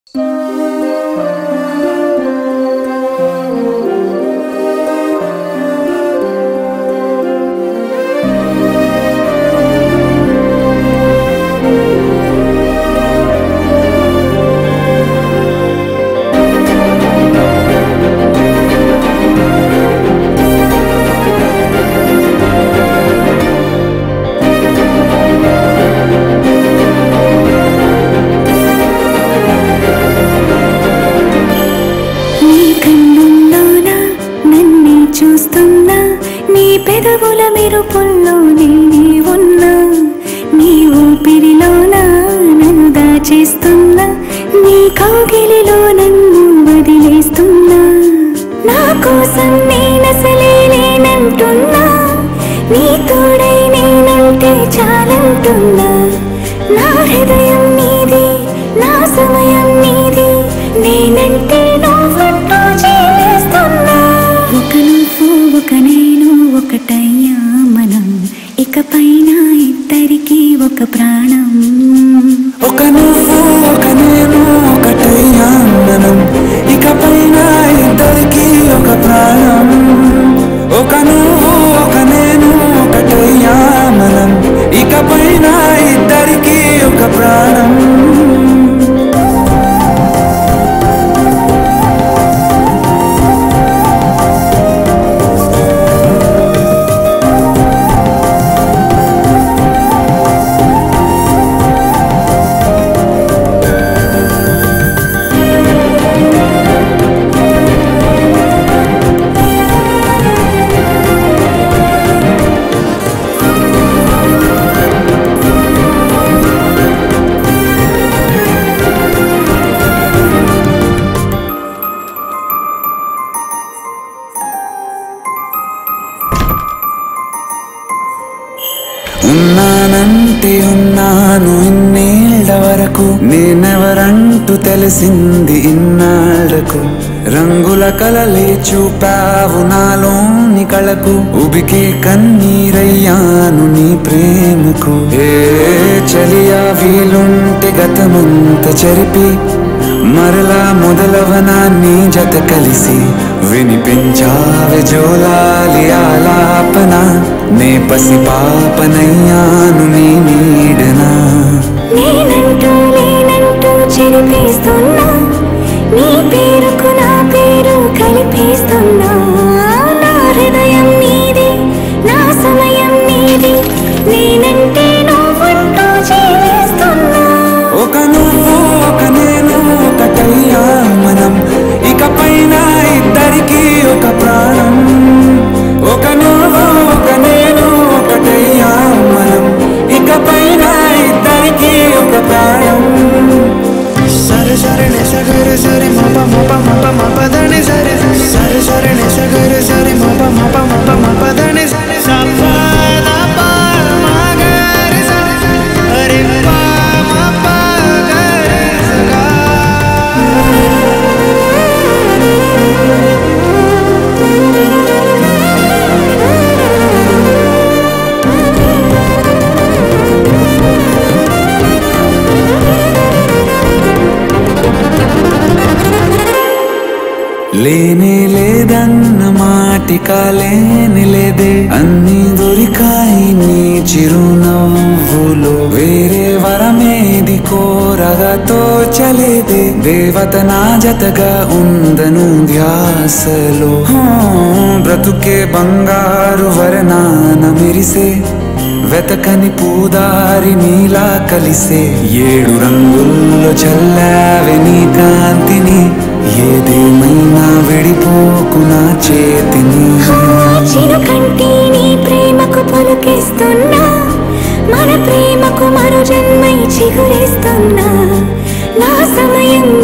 నీ కన్నుల్లోన నన్నే చూస్తున్నా నీ పెదవుల మెరుపుల్లో నేనే ఉన్నా నీ ఊపిరిలోన నన్ను దాచేస్తున్నా నీ కౌగిలిలో నన్ను వదిలేస్తున్నా నా కోసం నేనసలే లేనంటున్నా నీ తోడై నేనంటే చాలంటున్నా నా హృదయం నీది నా సమయం నీది నేనంటే నువ్వంటూ జీవిస్తున్నా ఒక నువ్వు ఒక నేను ఒకటయ్యా మనం ఇకపైన ఇద్దరికి ఒక ప్రాణం ఒక నువ్వు ఒక నేను ఒకటయ్యా మనం ఇకపైన ఇద్దరికి ఒక ప్రాణం ఒక నువ్వు ఒక నేను ఒకటయ్యా మనం ఇకపైన ఇద్దరికి ఒక ప్రాణం ఉన్నానంటే ఉన్నాను ఇన్నేళ్ల వరకు నేనెవరంటూ తెలిసింది ఇన్నాళ్లకు రంగుల కలలే చూపావు నాలోని కళకు ఉబికే కన్నీరయ్యాను నీ ప్రేమకు ఏ చలియా వీలుంటే గతమంత చెరిపి మరలా మొదలవనా నీ జత కలిసి వినిపించావే జోలాలి ఆలాపన నే పసి పాపనయ్యాను నీ నీడనా నేనంటూ నేనంటూ చెరిపేస్తున్నా నీ పేరుకు నా పేరు కలిపేస్తున్నా నా హృదయం నీది నా సమయం నీది నేనంటే నువ్వంటూ జీవిస్తున్నా ఒక నువ్వు ఒక నేను ఒకటయ్యా మనం ఇకపైన ఇద్దరికి ఒక ప్రాణం ఒక నువ్వు ఒక నేను ఒకటయ్యా మనం ఇకపైన ఇద్దరికి ఒక ప్రాణం సరే సరే సగరే సరే మప మప మప మపదని సరే సరే సరే సగరే సరే మప మప మప మపదని సరే సపద పరమగరి సరే అరే పా మప గరి సగా లేనే లేదన్న మాటిక లేని లేదే అన్ని దొరికాయి నీ చిరునవ్వులో వేరే వరమేది కోరగా తోచలేదే దేవత నా జతగా ఉందను ధ్యాసలో హా, బ్రతుకే బంగారు వరనాన మెరిసే వెతకని పూదారి నీలా కలిసే ఏడు రంగుల్లో చల్లావె నీ కాంతిని ఏదేమైనా విడిపోకు నా చేతిని చిరుకంటి నీ ప్రేమకు పలుకిస్తున్నా మన ప్రేమకు మరో జన్మై చిగురిస్తున్నా నా సమయం